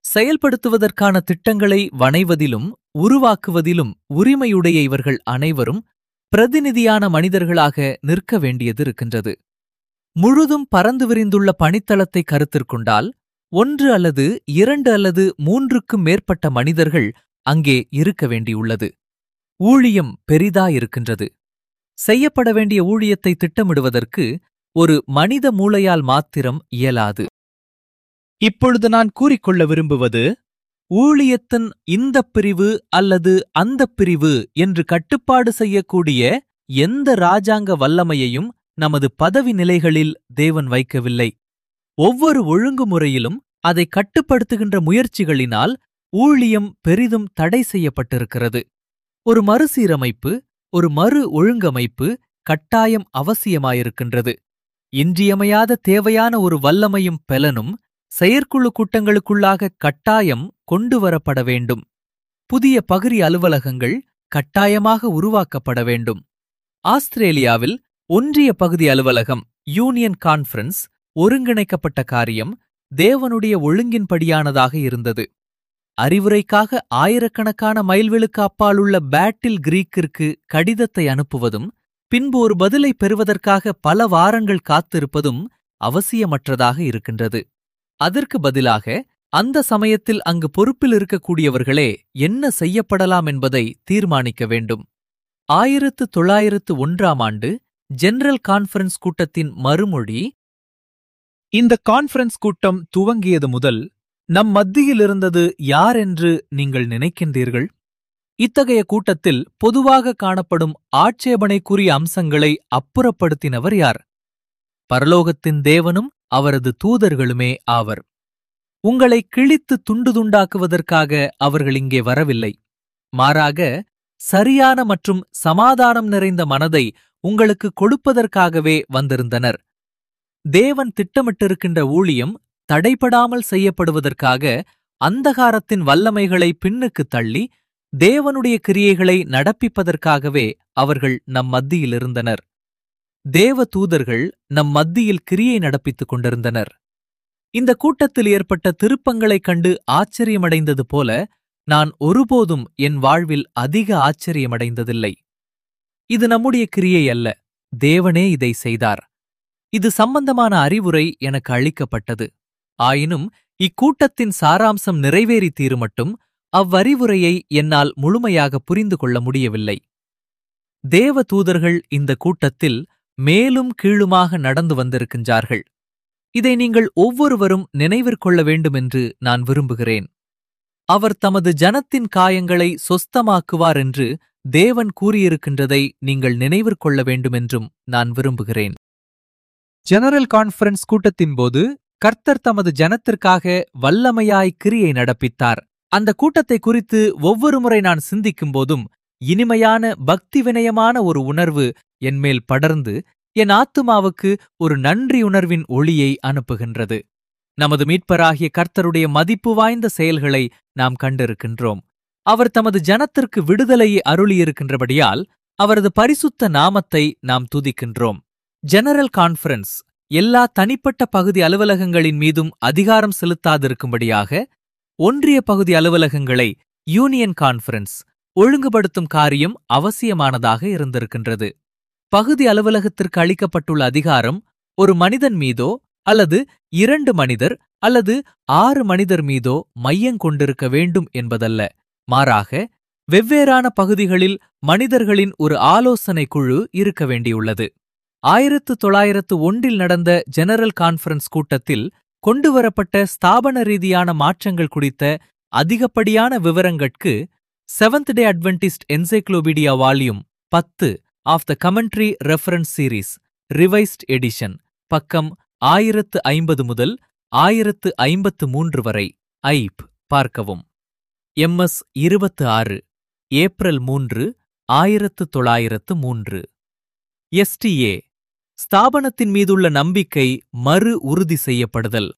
செயல்படுத்துவதற்கான திட்டங்களை வணைவதிலும் உருவாக்குவதிலும் உரிமையுடைய இவர்கள் அனைவரும் பிரதிநிதியான மனிதர்களாக நிற்க வேண்டியது இருக்கின்றது முழுதும் பறந்து விரிந்துள்ள பணித்தளத்தை கருத்திற்கொண்டால் ஒன்று அல்லது இரண்டு அல்லது மூன்றுக்கும் மேற்பட்ட மனிதர்கள் அங்கே இருக்க வேண்டியுள்ளது ஊழியம் பெரிதாயிருக்கின்றது செய்யப்பட வேண்டிய ஊழியத்தை திட்டமிடுவதற்கு ஒரு மனித மூளையால் மாத்திரம் இயலாது இப்பொழுது நான் கூறிக்கொள்ள விரும்புவது ஊழியத்தின் இந்தப் பிரிவு அல்லது அந்தப் பிரிவு என்று கட்டுப்பாடு செய்யக்கூடிய எந்த ராஜாங்க வல்லமையையும் நமது பதவி நிலைகளில் தேவன் வைக்கவில்லை ஒவ்வொரு ஒழுங்குமுறையிலும் அதை கட்டுப்படுத்துகின்ற முயற்சிகளினால் ஊழியம் பெரிதும் தடை செய்யப்பட்டிருக்கிறது ஒரு மறுசீரமைப்பு ஒரு மறு ஒழுங்கமைப்பு கட்டாயம் அவசியமாயிருக்கின்றது இன்றியமையாத தேவையான ஒரு வல்லமையும் பெலனும் செயற்குழு கூட்டங்களுக்குள்ளாக கட்டாயம் கொண்டு வரப்பட வேண்டும் புதிய பகிரி அலுவலகங்கள் கட்டாயமாக உருவாக்கப்பட வேண்டும் ஆஸ்திரேலியாவில் ஒன்றிய பகுதி அலுவலகம் யூனியன் கான்ஃபரன்ஸ் ஒருங்கிணைக்கப்பட்ட காரியம் தேவனுடைய ஒழுங்கின்படியானதாக இருந்தது அறிவுரைக்காக ஆயிரக்கணக்கான மைல்களுக்கு அப்பாலுள்ள பேட்டில் கிரீக்கிற்கு கடிதத்தை அனுப்புவதும் பின்பு ஒரு பதிலை பெறுவதற்காக பல வாரங்கள் காத்திருப்பதும் அவசியமற்றதாக இருக்கின்றது அதற்கு பதிலாக அந்த சமயத்தில் அங்கு பொறுப்பில் இருக்கக்கூடியவர்களே என்ன செய்யப்படலாம் என்பதை தீர்மானிக்க வேண்டும் ஆயிரத்து தொள்ளாயிரத்து ஒன்றாம் ஆண்டு ஜெனரல் கான்ஃபரன்ஸ் கூட்டத்தின் மறுமொழி இந்த கான்ஃபரன்ஸ் கூட்டம் துவங்கியது முதல் நம் மத்தியில் இருந்தது யார் என்று நீங்கள் நினைக்கின்றீர்கள் இத்தகைய கூட்டத்தில் பொதுவாக காணப்படும் ஆட்சேபனைக்குரிய அம்சங்களை அப்புறப்படுத்தினவர் யார் பரலோகத்தின் தேவனும் அவரது தூதர்களுமே ஆவர் உங்களை கிழித்து துண்டு துண்டாக்குவதற்காக அவர்கள் இங்கே வரவில்லை மாறாக சரியான மற்றும் சமாதானம் நிறைந்த மனதை உங்களுக்கு கொடுப்பதற்காகவே வந்திருந்தனர் தேவன் திட்டமிட்டிருக்கின்ற ஊழியம் தடைபடாமல் செய்யப்படுவதற்காக அந்தகாரத்தின் வல்லமைகளை பின்னுக்குத் தள்ளி தேவனுடைய கிரியைகளை நடப்பிப்பதற்காகவே அவர்கள் நம் மத்தியில் இருந்தனர் தேவ தூதர்கள் நம் மத்தியில் கிரியை நடப்பித்துக் கொண்டிருந்தனர் இந்த கூட்டத்தில் ஏற்பட்ட திருப்பங்களைக் கண்டு ஆச்சரியமடைந்தது போல நான் ஒருபோதும் என் வாழ்வில் அதிக ஆச்சரியமடைந்ததில்லை இது நம்முடைய கிரியை அல்ல தேவனே இதை செய்தார் இது சம்பந்தமான அறிவுரை எனக்கு அளிக்கப்பட்டது ஆயினும் இக்கூட்டத்தின் சாராம்சம் நிறைவேறி தீருமட்டும் அவ்வறிவுரையை என்னால் முழுமையாக புரிந்து கொள்ள முடியவில்லை தேவ தூதர்கள் இந்த கூட்டத்தில் மேலும் கீழுமாக நடந்து வந்திருக்கின்றார்கள் இதை நீங்கள் ஒவ்வொருவரும் நினைவிற்கொள்ள வேண்டுமென்று நான் விரும்புகிறேன் அவர் தமது ஜனத்தின் காயங்களை சொஸ்தமாக்குவார் என்று தேவன் கூறியிருக்கின்றதை நீங்கள் நினைவிற்கொள்ள வேண்டுமென்றும் நான் விரும்புகிறேன் ஜெனரல் கான்ஃபரன்ஸ் கூட்டத்தின் போது கர்த்தர் தமது ஜனத்திற்காக வல்லமையாய் கிரியை நடப்பித்தார் அந்த கூட்டத்தை குறித்து ஒவ்வொரு முறை நான் சிந்திக்கும் போதும் இனிமையான பக்தி வினயமான ஒரு உணர்வு என்மேல் படர்ந்து என் ஆத்துமாவுக்கு ஒரு நன்றியுணர்வின் ஒளியை அனுப்புகின்றது நமது மீட்பராகிய கர்த்தருடைய மதிப்பு வாய்ந்த செயல்களை நாம் கண்டிருக்கின்றோம் அவர் தமது ஜனத்திற்கு விடுதலையை அருளியிருக்கின்றபடியால் அவரது பரிசுத்த நாமத்தை நாம் துதிக்கின்றோம் ஜெனரல் கான்ஃபரன்ஸ் எல்லா தனிப்பட்ட பகுதி அலுவலகங்களின் மீதும் அதிகாரம் செலுத்தாதிருக்கும்படியாக ஒன்றிய பகுதி அலுவலகங்களை யூனியன் கான்ஃபரன்ஸ் ஒழுங்குபடுத்தும் காரியம் அவசியமானதாக இருந்திருக்கின்றது பகுதி அலுவலகத்திற்கு அளிக்கப்பட்டுள்ள அதிகாரம் ஒரு மனிதன் மீதோ அல்லது இரண்டு மனிதர் அல்லது ஆறு மனிதர் மீதோ மையங் கொண்டிருக்க வேண்டும் என்பதல்ல மாறாக வெவ்வேறான பகுதிகளில் மனிதர்களின் ஒரு ஆலோசனை குழு இருக்க வேண்டியுள்ளது ஆயிரத்து தொள்ளாயிரத்து ஒன்றில் நடந்த ஜெனரல் கான்ஃபரன்ஸ் கூட்டத்தில் கொண்டுவரப்பட்ட ஸ்தாபன ரீதியான மாற்றங்கள் குறித்த அதிகப்படியான விவரங்கட்கு seventh day Adventist encyclopedia volume பத்து of the commentary reference series revised edition பக்கம் ஆயிரத்து ஐம்பது முதல் ஆயிரத்து ஐம்பத்து மூன்று வரை ஐப் பார்க்கவும் எம்எஸ் இருபத்து ஆறு ஏப்ரல் மூன்று ஆயிரத்து தொள்ளாயிரத்து மூன்று எஸ்டிஏ ஸ்தாபனத்தின் மீதுள்ள நம்பிக்கை மறு உறுதி செய்யப்படுதல்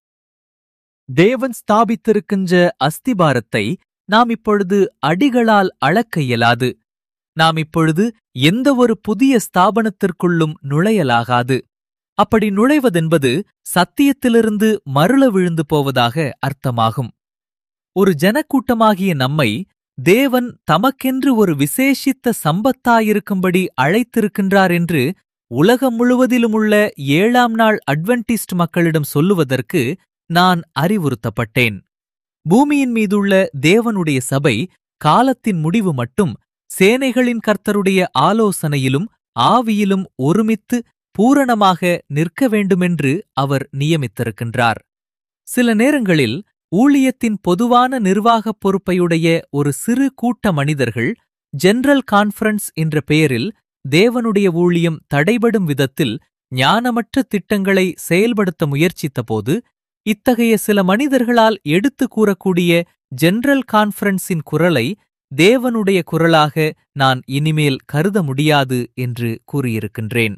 தேவன் ஸ்தாபித்திருக்கின்ற அஸ்திபாரத்தை நாம் இப்பொழுது அடிகளால் அளக்க இயலாது நாம் இப்பொழுது எந்த ஒரு புதிய ஸ்தாபனத்திற்குள்ளும் நுழையலாகாது அப்படி நுழைவதென்பது சத்தியத்திலிருந்து மருள விழுந்து போவதாக அர்த்தமாகும் ஒரு ஜனக்கூட்டமாகிய நம்மை தேவன் தமக்கென்று ஒரு விசேஷித்த சம்பத்தாயிருக்கும்படி அழைத்திருக்கின்றார் என்று உலகம் முழுவதிலுமுள்ள ஏழாம் நாள் அட்வென்டிஸ்ட் மக்களிடம் சொல்லுவதற்கு நான் அறிவுறுத்தப்பட்டேன் பூமியின் மீதுள்ள தேவனுடைய சபை காலத்தின் முடிவு மட்டும் சேனைகளின் கர்த்தருடைய ஆலோசனையிலும் ஆவியிலும் ஒருமித்து பூரணமாக நிற்க வேண்டுமென்று அவர் நியமித்திருக்கின்றார் சில நேரங்களில் ஊழியத்தின் பொதுவான நிர்வாகப் பொறுப்பையுடைய ஒரு சிறு கூட்ட மனிதர்கள் ஜெனரல் கான்ஃபரன்ஸ் என்ற பெயரில் தேவனுடைய ஊழியம் தடைபடும் விதத்தில் ஞானமற்ற திட்டங்களை செயல்படுத்த முயற்சித்தபோது இத்தகைய சில மனிதர்களால் எடுத்து கூறக்கூடிய ஜெனரல் கான்ஃபரன்ஸின் குரலை தேவனுடைய குரலாக நான் இனிமேல் கருத முடியாது என்று கூறியிருக்கின்றேன்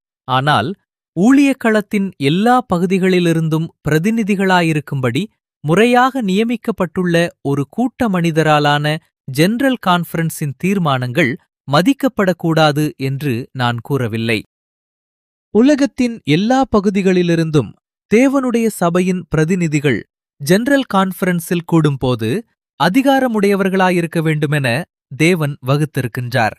ஆனால் ஊழியக்களத்தின் எல்லா பகுதிகளிலிருந்தும் பிரதிநிதிகளாயிருக்கும்படி முறையாக நியமிக்கப்பட்டுள்ள ஒரு கூட்ட மனிதராலான ஜெனரல் கான்ஃபரன்ஸின் தீர்மானங்கள் மதிக்கப்படக்கூடாது என்று நான் கூறவில்லை உலகத்தின் எல்லா பகுதிகளிலிருந்தும் தேவனுடைய சபையின் பிரதிநிதிகள் ஜெனரல் கான்ஃபரன்ஸில் கூடும்போது அதிகாரமுடையவர்களாயிருக்க வேண்டுமென தேவன் வகுத்திருக்கின்றார்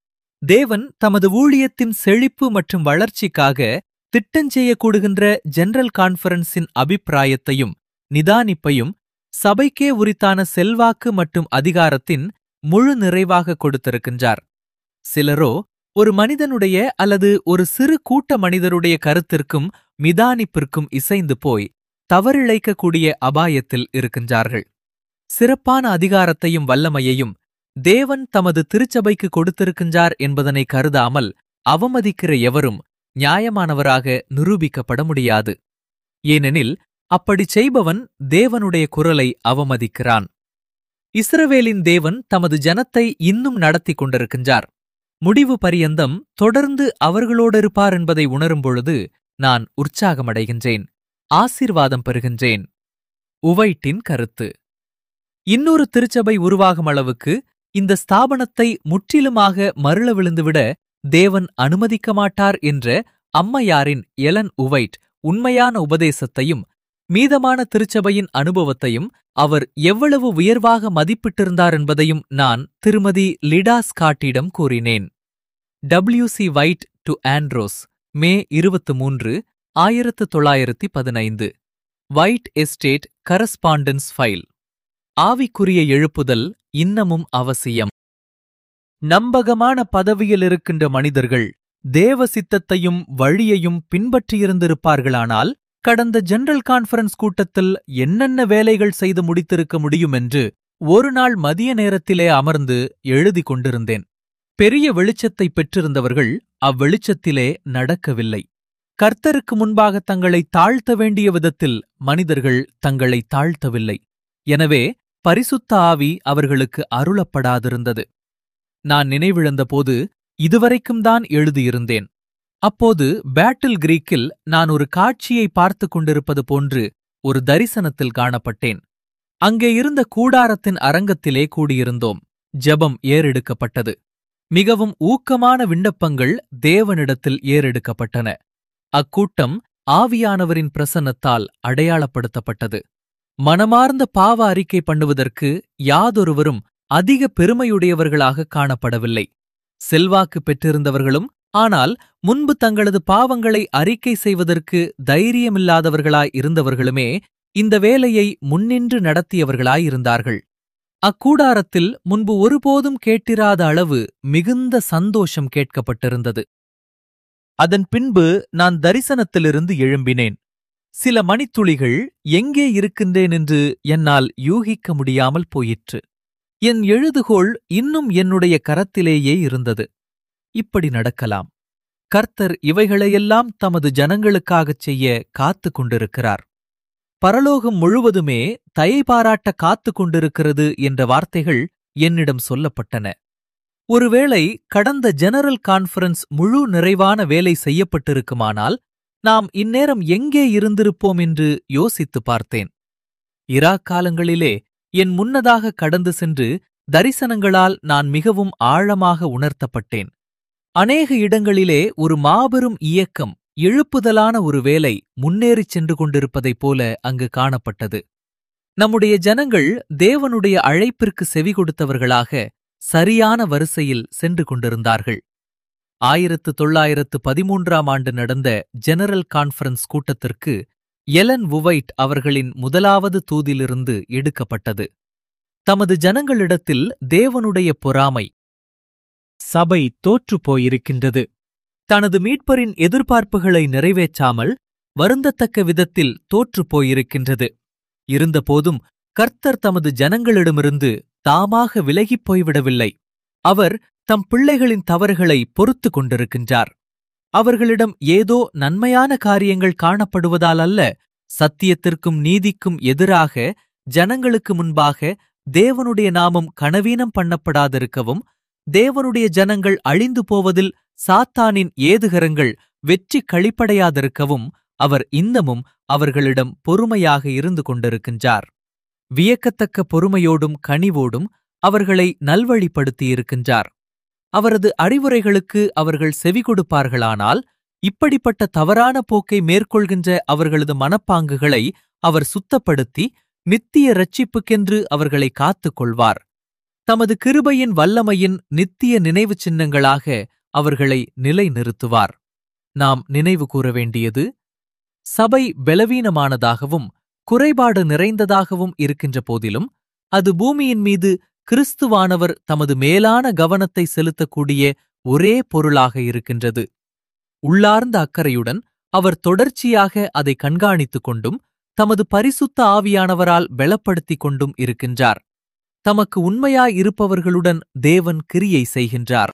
தேவன் தமது ஊழியத்தின் செழிப்பு மற்றும் வளர்ச்சிக்காக திட்டஞ்செய்ய கூடுகின்ற ஜெனரல் கான்ஃபரன்ஸின் அபிப்பிராயத்தையும் நிதானிப்பையும் சபைக்கே உரித்தான செல்வாக்கு மற்றும் அதிகாரத்தின் முழு நிறைவாக கொடுத்திருக்கின்றார் சிலரோ ஒரு மனிதனுடைய அல்லது ஒரு சிறு கூட்ட மனிதருடைய கருத்திற்கும் மிதானிப்பிற்கும் இசைந்து போய் தவறிழைக்கக்கூடிய அபாயத்தில் இருக்கின்றார்கள் சிறப்பான அதிகாரத்தையும் வல்லமையையும் தேவன் தமது திருச்சபைக்கு கொடுத்திருக்கின்றார் என்பதனை கருதாமல் அவமதிக்கிற எவரும் நியாயமானவராக நிரூபிக்கப்பட முடியாது ஏனெனில் அப்படிச் செய்பவன் தேவனுடைய குரலை அவமதிக்கிறான் இஸ்ரவேலின் தேவன் தமது ஜனத்தை இன்னும் நடத்திக் கொண்டிருக்கின்றார் முடிவு பரியந்தம் தொடர்ந்து அவர்களோடிருப்பார் என்பதை உணரும் பொழுது நான் உற்சாகமடைகின்றேன் ஆசீர்வாதம் பெறுகின்றேன் உவைட்டின் கருத்து இன்னொரு திருச்சபை உருவாகும் அளவுக்கு இந்த ஸ்தாபனத்தை முற்றிலுமாக மருள விழுந்துவிட தேவன் அனுமதிக்க மாட்டார் என்ற அம்மையாரின் எலன் உவைட் உண்மையான உபதேசத்தையும் மீதமான திருச்சபையின் அனுபவத்தையும் அவர் எவ்வளவு உயர்வாக மதிப்பிட்டிருந்தார் என்பதையும் நான் திருமதி லிடா ஸ்காட்டிடம் கூறினேன் W C White to Andros May இருபத்து மூன்று ஆயிரத்து தொள்ளாயிரத்தி பதினைந்து வைட் எஸ்டேட் கரஸ்பாண்டன்ஸ் ஃபைல் ஆவிக்குரிய எழுப்புதல் இன்னமும் அவசியம் நம்பகமான பதவியில் இருக்கின்ற மனிதர்கள் தேவ சித்தத்தையும் வழியையும் பின்பற்றியிருந்திருப்பார்களானால் கடந்த ஜெனரல் கான்ஃபரன்ஸ் கூட்டத்தில் என்னென்ன வேலைகள் செய்து முடித்திருக்க முடியும் என்று ஒரு நாள் மதிய நேரத்திலே அமர்ந்து எழுதிக் கொண்டிருந்தேன் பெரிய வெளிச்சத்தை பெற்றிருந்தவர்கள் அவ்வெளிச்சத்திலே நடக்கவில்லை கர்த்தருக்கு முன்பாக தங்களை தாழ்த்த வேண்டிய விதத்தில் மனிதர்கள் தங்களை தாழ்த்தவில்லை எனவே பரிசுத்த ஆவி அவர்களுக்கு அருளப்படாதிருந்தது நான் நினைவிழந்தபோது இதுவரைக்கும் தான் எழுதியிருந்தேன் அப்போது பேட்டில் கிரீக்கில் நான் ஒரு காட்சியை பார்த்துக் கொண்டிருப்பது போன்று ஒரு தரிசனத்தில் காணப்பட்டேன் அங்கே இருந்த கூடாரத்தின் அரங்கத்திலே கூடியிருந்தோம் ஜெபம் ஏறெடுக்கப்பட்டது மிகவும் ஊக்கமான விண்ணப்பங்கள் தேவனிடத்தில் ஏறெடுக்கப்பட்டன அக்கூட்டம் ஆவியானவரின் பிரசன்னத்தால் அடையாளப்படுத்தப்பட்டது மனமார்ந்த பாவ அறிக்கை பண்ணுவதற்கு யாதொருவரும் அதிக பெருமையுடையவர்களாக காணப்படவில்லை செல்வாக்கு பெற்றிருந்தவர்களும் ஆனால் முன்பு தங்களது பாவங்களை அறிக்கை செய்வதற்கு தைரியமில்லாதவர்களாய் இருந்தவர்களுமே இந்த வேலையை முன்னின்று நடத்தியவர்களாயிருந்தார்கள் அக்கூடாரத்தில் முன்பு ஒருபோதும் கேட்டிராத அளவு மிகுந்த சந்தோஷம் கேட்கப்பட்டிருந்தது அதன் பின்பு நான் தரிசனத்திலிருந்து எழும்பினேன் சில மணித்துளிகள் எங்கே இருக்கின்றேன் என்று என்னால் யூகிக்க முடியாமல் போயிற்று என் எழுதுகோள் இன்னும் என்னுடைய கரத்திலேயே இருந்தது இப்படி நடக்கலாம் கர்த்தர் இவைகளையெல்லாம் தமது ஜனங்களுக்காகச் செய்ய காத்துக் கொண்டிருக்கிறார் பரலோகம் முழுவதுமே தயை பாராட்ட காத்துக் கொண்டிருக்கிறது என்ற வார்த்தைகள் என்னிடம் சொல்லப்பட்டன ஒருவேளை கடந்த ஜெனரல் கான்ஃபரன்ஸ் முழு நிறைவான வேலை செய்யப்பட்டிருக்குமானால் நாம் இந்நேரம் எங்கே இருந்திருப்போம் என்று யோசித்துப் பார்த்தேன் இரா காலங்களிலே என் முன்னதாக கடந்து சென்று தரிசனங்களால் நான் மிகவும் ஆழமாக உணர்த்தப்பட்டேன் அநேக இடங்களிலே ஒரு மாபெரும் இயக்கம் எழுப்புதலான ஒரு வேலை முன்னேறிச் சென்று கொண்டிருப்பதைப் போல அங்கு காணப்பட்டது நம்முடைய ஜனங்கள் தேவனுடைய அழைப்பிற்கு செவி கொடுத்தவர்களாக சரியான வரிசையில் சென்று கொண்டிருந்தார்கள் ஆயிரத்து தொள்ளாயிரத்து பதிமூன்றாம் ஆண்டு நடந்த ஜெனரல் கான்ஃபரன்ஸ் கூட்டத்திற்கு எலன் வுவைட் அவர்களின் முதலாவது தூதிலிருந்து எடுக்கப்பட்டது தமது ஜனங்களிடத்தில் தேவனுடைய பொறாமை சபை தோற்றுப் போயிருக்கின்றது தனது மீட்பரின் எதிர்பார்ப்புகளை நிறைவேற்றாமல் வருந்தத்தக்க விதத்தில் தோற்றுப் போயிருக்கின்றது இருந்தபோதும் கர்த்தர் தமது ஜனங்களிடமிருந்து தாமாக விலகிப் போய்விடவில்லை அவர் தம் பிள்ளைகளின் தவறுகளை பொறுத்து கொண்டிருக்கின்றார் அவர்களிடம் ஏதோ நன்மையான காரியங்கள் காணப்படுவதால் அல்ல சத்தியத்திற்கும் நீதிக்கும் எதிராக ஜனங்களுக்கு முன்பாக தேவனுடைய நாமம் கனவீனம் பண்ணப்படாதிருக்கவும் தேவனுடைய ஜனங்கள் அழிந்து போவதில் சாத்தானின் ஏதுகரங்கள் வெற்றி கழிப்படையாதிருக்கவும் அவர் இன்னமும் அவர்களிடம் பொறுமையாக இருந்து கொண்டிருக்கின்றார் வியக்கத்தக்க பொறுமையோடும் கனிவோடும் அவர்களை நல்வழிப்படுத்தியிருக்கின்றார் அவரது அறிவுரைகளுக்கு அவர்கள் செவி கொடுப்பார்களானால் இப்படிப்பட்ட தவறான போக்கை மேற்கொள்கின்ற அவர்களது மனப்பாங்குகளை அவர் சுத்தப்படுத்தி நித்திய இரட்சிப்புக்கென்று அவர்களை காத்துக் கொள்வார் தமது கிருபையின் வல்லமையின் நித்திய நினைவுச் சின்னங்களாக அவர்களை நிலைநிறுத்துவார் நாம் நினைவு கூற வேண்டியது சபை பலவீனமானதாகவும் குறைபாடு நிறைந்ததாகவும் இருக்கின்ற போதிலும் அது பூமியின் மீது கிறிஸ்துவானவர் தமது மேலான கவனத்தை செலுத்தக்கூடிய ஒரே பொருளாக இருக்கின்றது உள்ளார்ந்த அக்கறையுடன் அவர் தொடர்ச்சியாக அதை கண்காணித்துக் கொண்டும் தமது பரிசுத்த ஆவியானவரால் பலப்படுத்திக் கொண்டும் இருக்கின்றார் தமக்கு உண்மையாயிருப்பவர்களுடன் தேவன் கிரியை செய்கின்றார்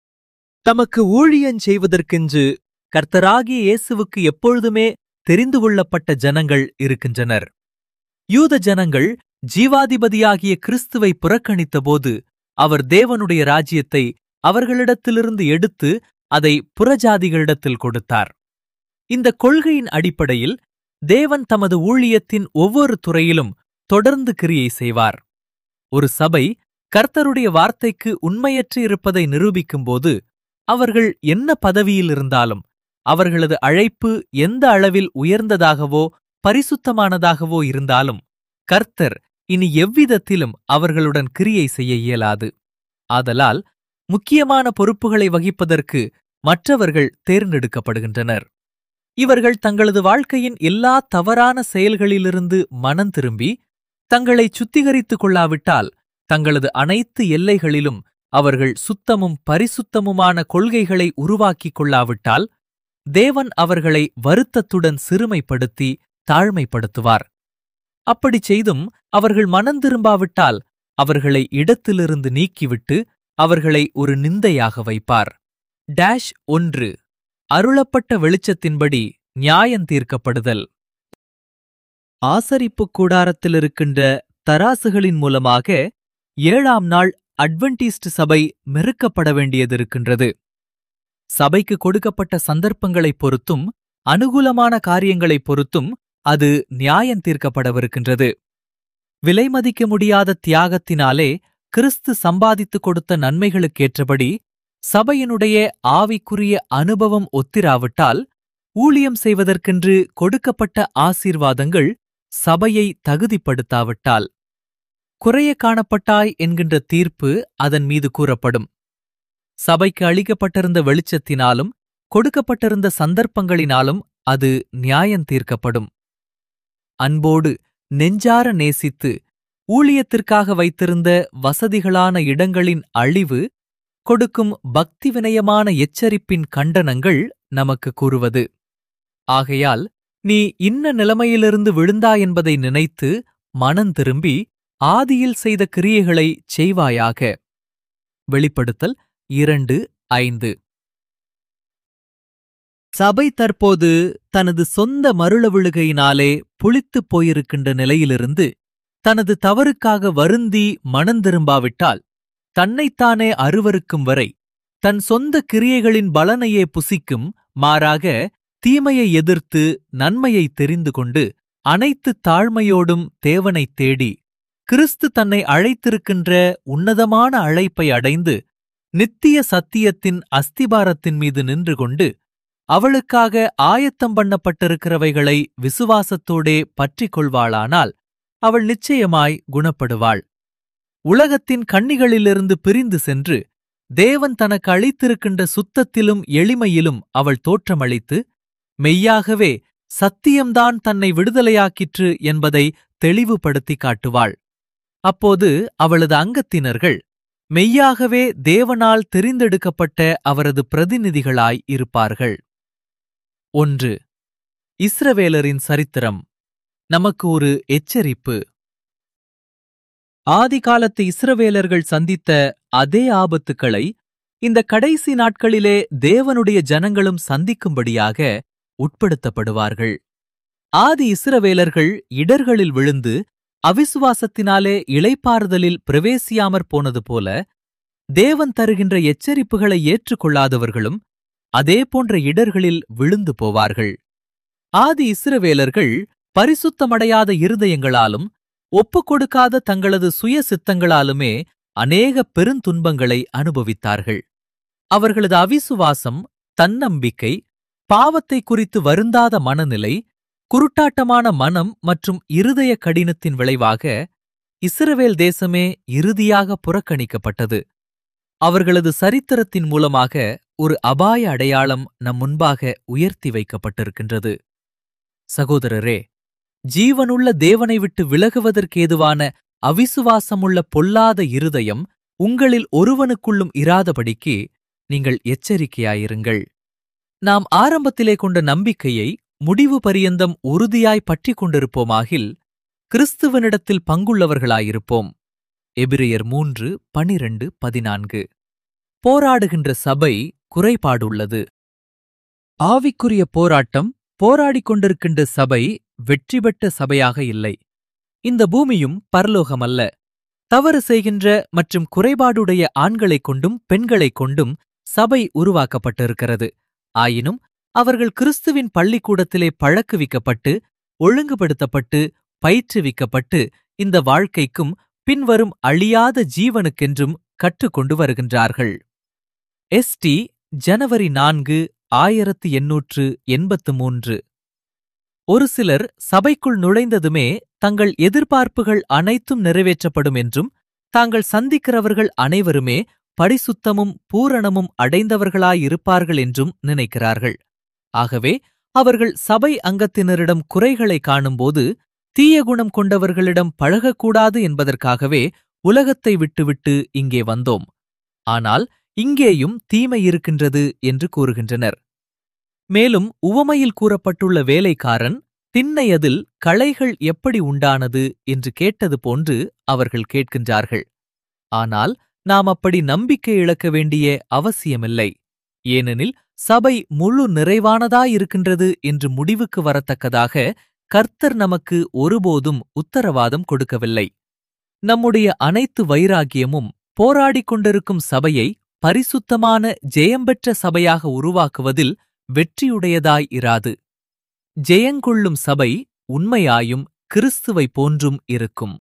தமக்கு ஊழியஞ் செய்வதற்கென்று கர்த்தராகிய இயேசுவுக்கு எப்பொழுதுமே தெரிந்து கொள்ளப்பட்ட ஜனங்கள் இருக்கின்றனர் யூத ஜனங்கள் ஜீவாதிபதியாகிய கிறிஸ்துவை புறக்கணித்தபோது அவர் தேவனுடைய ராஜ்யத்தை அவர்களிடத்திலிருந்து எடுத்து அதை புறஜாதிகளிடத்தில் கொடுத்தார் இந்த கொள்கையின் அடிப்படையில் தேவன் தமது ஊழியத்தின் ஒவ்வொரு துறையிலும் தொடர்ந்து கிரியை செய்வார் ஒரு சபை கர்த்தருடைய வார்த்தைக்கு உண்மையற்று இருப்பதை நிரூபிக்கும்போது அவர்கள் என்ன பதவியில் இருந்தாலும் அவர்களது அழைப்பு எந்த அளவில் உயர்ந்ததாகவோ பரிசுத்தமானதாகவோ இருந்தாலும் கர்த்தர் இனி எவ்விதத்திலும் அவர்களுடன் கிரியை செய்ய இயலாது ஆதலால் முக்கியமான பொறுப்புகளை வகிப்பதற்கு மற்றவர்கள் தேர்ந்தெடுக்கப்படுகின்றனர் இவர்கள் தங்களது வாழ்க்கையின் எல்லா தவறான செயல்களிலிருந்து மனம் திரும்பி தங்களை சுத்திகரித்துக் கொள்ளாவிட்டால் தங்களது அனைத்து எல்லைகளிலும் அவர்கள் சுத்தமும் பரிசுத்தமுமான கொள்கைகளை உருவாக்கிக் கொள்ளாவிட்டால் தேவன் அவர்களை வருத்தத்துடன் சிறுமைப்படுத்தி தாழ்மைப்படுத்துவார் அப்படிச் செய்தும் அவர்கள் மனந்திரும்பாவிட்டால் அவர்களை இடத்திலிருந்து நீக்கிவிட்டு அவர்களை ஒரு நிந்தையாக வைப்பார் டேஷ் ஒன்று அருளப்பட்ட வெளிச்சத்தின்படி நியாயம் தீர்க்கப்படுதல் ஆசரிப்புக் கூடாரத்தில் இருக்கின்ற தராசுகளின் மூலமாக ஏழாம் நாள் அட்வென்டிஸ்ட் சபை மெருக்கப்பட வேண்டியதிருக்கின்றது சபைக்கு கொடுக்கப்பட்ட சந்தர்ப்பங்களைப் பொறுத்தும் அனுகூலமான காரியங்களைப் பொறுத்தும் அது நியாயம் தீர்க்கப்படவிருக்கின்றது விலைமதிக்க முடியாத தியாகத்தினாலே கிறிஸ்து சம்பாதித்துக் கொடுத்த நன்மைகளுக்கேற்றபடி சபையினுடைய ஆவிக்குரிய அனுபவம் ஒத்திராவிட்டால் ஊழியம் செய்வதற்கென்று கொடுக்கப்பட்ட ஆசீர்வாதங்கள் சபையை தகுதிப்படுத்தாவிட்டால் குறைய காணப்பட்டாய் என்கின்ற தீர்ப்பு அதன் மீது கூறப்படும் சபைக்கு அளிக்கப்பட்டிருந்த வெளிச்சத்தினாலும் கொடுக்கப்பட்டிருந்த சந்தர்ப்பங்களினாலும் அது நியாயம் தீர்க்கப்படும் அன்போடு நெஞ்சார நேசித்து ஊழியத்திற்காக வைத்திருந்த வசதிகளான இடங்களின் அழிவு கொடுக்கும் பக்தி வினயமான எச்சரிப்பின் கண்டனங்கள் நமக்கு கூறுவது ஆகையால் நீ இன்ன நிலைமையிலிருந்து விழுந்தாய் என்பதை நினைத்து மனம் திரும்பி ஆதியில் செய்த கிரியைகளை செய்வாயாக வெளிப்படுத்தல் இரண்டு ஐந்து சபை தற்போது தனது சொந்த மருள விழுகையினாலே புளித்துப் போயிருக்கின்ற நிலையிலிருந்து தனது தவறுக்காக வருந்தி மனந்திரும்பாவிட்டால் தன்னைத்தானே அருவருக்கும் வரை தன் சொந்த கிரியைகளின் பலனையே புசிக்கும் மாறாக தீமையை எதிர்த்து நன்மையை தெரிந்து கொண்டு அனைத்து தாழ்மையோடும் தேவனைத் தேடி கிறிஸ்து தன்னை அழைத்திருக்கின்ற உன்னதமான அழைப்பை அடைந்து நித்திய சத்தியத்தின் அஸ்திபாரத்தின் மீது நின்று கொண்டு அவளுக்காக ஆயத்தம் பண்ணப்பட்டிருக்கிறவைகளை விசுவாசத்தோடே பற்றிக் கொள்வாளானால் அவள் நிச்சயமாய் குணப்படுவாள் உலகத்தின் கண்ணிகளிலிருந்து பிரிந்து சென்று தேவன் தனக்கு அளித்திருக்கின்ற சுத்தத்திலும் எளிமையிலும் அவள் தோற்றமளித்து மெய்யாகவே சத்தியம்தான் தன்னை விடுதலையாக்கிற்று என்பதை தெளிவுபடுத்தி காட்டுவாள் அப்போது அவளது அங்கத்தினர்கள் மெய்யாகவே தேவனால் தெரிந்தெடுக்கப்பட்ட அவரது பிரதிநிதிகளாய் இருப்பார்கள் ஒன்று இஸ்ரவேலரின் சரித்திரம் நமக்கு ஒரு எச்சரிப்பு ஆதிகாலத்து இஸ்ரவேலர்கள் சந்தித்த அதே ஆபத்துக்களை இந்த கடைசி நாட்களிலே தேவனுடைய ஜனங்களும் சந்திக்கும்படியாக உட்படுத்தப்படுவார்கள் ஆதி இஸ்ரவேலர்கள் இடர்களில் விழுந்து அவிசுவாசத்தினாலே இளைப்பாறுதலில் பிரவேசியாமற் போனது போல தேவன் தருகின்ற எச்சரிப்புகளை ஏற்றுக்கொள்ளாதவர்களும் அதே போன்ற இடர்களில் விழுந்து போவார்கள் ஆதி இஸ்ரவேலர்கள் பரிசுத்தமடையாத இருதயங்களாலும் ஒப்புக்கொடுக்காத தங்களது சுய சித்தங்களாலுமே அநேக பெருந்துன்பங்களை அனுபவித்தார்கள் அவர்களது அவிசுவாசம் தன்னம்பிக்கை பாவத்தை குறித்து வருந்தாத மனநிலை குருட்டாட்டமான மனம் மற்றும் இருதய கடினத்தின் விளைவாக இஸ்ரவேல் தேசமே இறுதியாக புறக்கணிக்கப்பட்டது அவர்களது சரித்திரத்தின் மூலமாக ஒரு அபாய அடையாளம் நம் முன்பாக உயர்த்தி வைக்கப்பட்டிருக்கின்றது சகோதரரே ஜீவனுள்ள தேவனை விட்டு விலகுவதற்கேதுவான அவிசுவாசமுள்ள பொல்லாத இருதயம் உங்களில் ஒருவனுக்குள்ளும் இராதபடிக்கு நீங்கள் எச்சரிக்கையாயிருங்கள் நாம் ஆரம்பத்திலே கொண்ட நம்பிக்கையை முடிவு பரியந்தம் உறுதியாய் பற்றிக் கொண்டிருப்போமாகில் கிறிஸ்துவனிடத்தில் பங்குள்ளவர்களாயிருப்போம் எபிரியர் மூன்று பனிரண்டு பதினான்கு போராடுகின்ற சபை குறைபாடுள்ளது ஆவிக்குரிய போராட்டம் போராடிக் கொண்டிருக்கின்ற சபை வெற்றி பெற்ற சபையாக இல்லை இந்த பூமியும் பரலோகமல்ல தவறு செய்கின்ற மற்றும் குறைபாடுடைய ஆண்களைக் கொண்டும் பெண்களைக் கொண்டும் சபை உருவாக்கப்பட்டிருக்கிறது ஆயினும் அவர்கள் கிறிஸ்துவின் பள்ளிக்கூடத்திலே பழக்குவிக்கப்பட்டு ஒழுங்குபடுத்தப்பட்டு பயிற்றுவிக்கப்பட்டு இந்த வாழ்க்கைக்கும் பின்வரும் அழியாத ஜீவனுக்கென்றும் கற்றுக்கொண்டு வருகின்றார்கள் எஸ்டி ஜனவரி நான்கு ஆயிரத்து எண்ணூற்று எண்பத்து மூன்று ஒரு சிலர் சபைக்குள் நுழைந்ததுமே தங்கள் எதிர்பார்ப்புகள் அனைத்தும் நிறைவேற்றப்படும் என்றும் தாங்கள் சந்திக்கிறவர்கள் அனைவருமே பரிசுத்தமும் பூரணமும் அடைந்தவர்களாயிருப்பார்கள் என்றும் நினைக்கிறார்கள் ஆகவே அவர்கள் சபை அங்கத்தினரிடம் குறைகளை காணும்போது தீய குணம் கொண்டவர்களிடம் பழகக்கூடாது என்பதற்காகவே உலகத்தை விட்டுவிட்டு இங்கே வந்தோம் ஆனால் இங்கேயும் தீமை இருக்கின்றது என்று கூறுகின்றனர் மேலும் உவமையில் கூறப்பட்டுள்ள வேலைக்காரன் திண்ணையதில் களைகள் எப்படி உண்டானது என்று கேட்டது போன்று அவர்கள் கேட்கின்றார்கள் ஆனால் நாம் அப்படி நம்பிக்கை இழக்க வேண்டிய அவசியமில்லை ஏனெனில் சபை முழு நிறைவானதாயிருக்கின்றது என்று முடிவுக்கு வரத்தக்கதாக கர்த்தர் நமக்கு ஒருபோதும் உத்தரவாதம் கொடுக்கவில்லை நம்முடைய அனைத்து வைராகியமும் போராடிக் கொண்டிருக்கும் சபையை பரிசுத்தமான ஜெயம்பெற்ற சபையாக உருவாக்குவதில் வெற்றியுடையதாய் இராது ஜெயங்கொள்ளும் சபை உண்மையாயும் கிறிஸ்துவை போன்றும் இருக்கும்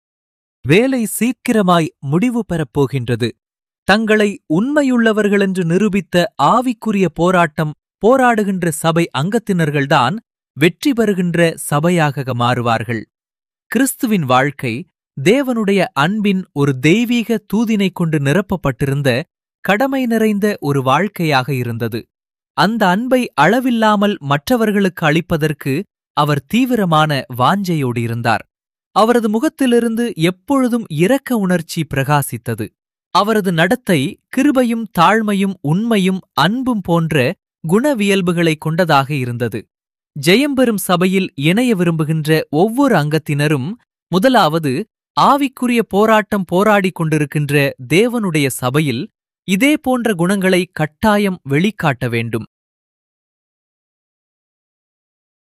வேலை சீக்கிரமாய் முடிவு பெறப் போகின்றது தங்களை உண்மையுள்ளவர்களென்று நிரூபித்த ஆவிக்குரிய போராட்டம் போராடுகின்ற சபை அங்கத்தினர்கள்தான் வெற்றி பெறுகின்ற சபையாக மாறுவார்கள் கிறிஸ்துவின் வாழ்க்கை தேவனுடைய அன்பின் ஒரு தெய்வீக தூதினைக் கொண்டு நிரப்பப்பட்டிருந்த கடமை நிறைந்த ஒரு வாழ்க்கையாக இருந்தது அந்த அன்பை அளவில்லாமல் மற்றவர்களுக்கு அளிப்பதற்கு அவர் தீவிரமான வாஞ்சையோடு இருந்தார் அவரது முகத்திலிருந்து எப்பொழுதும் இரக்க உணர்ச்சி பிரகாசித்தது அவரது நடத்தை கிருபையும் தாழ்மையும் உண்மையும் அன்பும் போன்ற குணவியல்புகளைக் கொண்டதாக இருந்தது ஜெயம்பெறும் சபையில் இணைய விரும்புகின்ற ஒவ்வொரு அங்கத்தினரும் முதலாவது ஆவிக்குரிய போராட்டம் போராடிக் கொண்டிருக்கின்ற தேவனுடைய சபையில் இதே போன்ற குணங்களை கட்டாயம் வெளிக்காட்ட வேண்டும்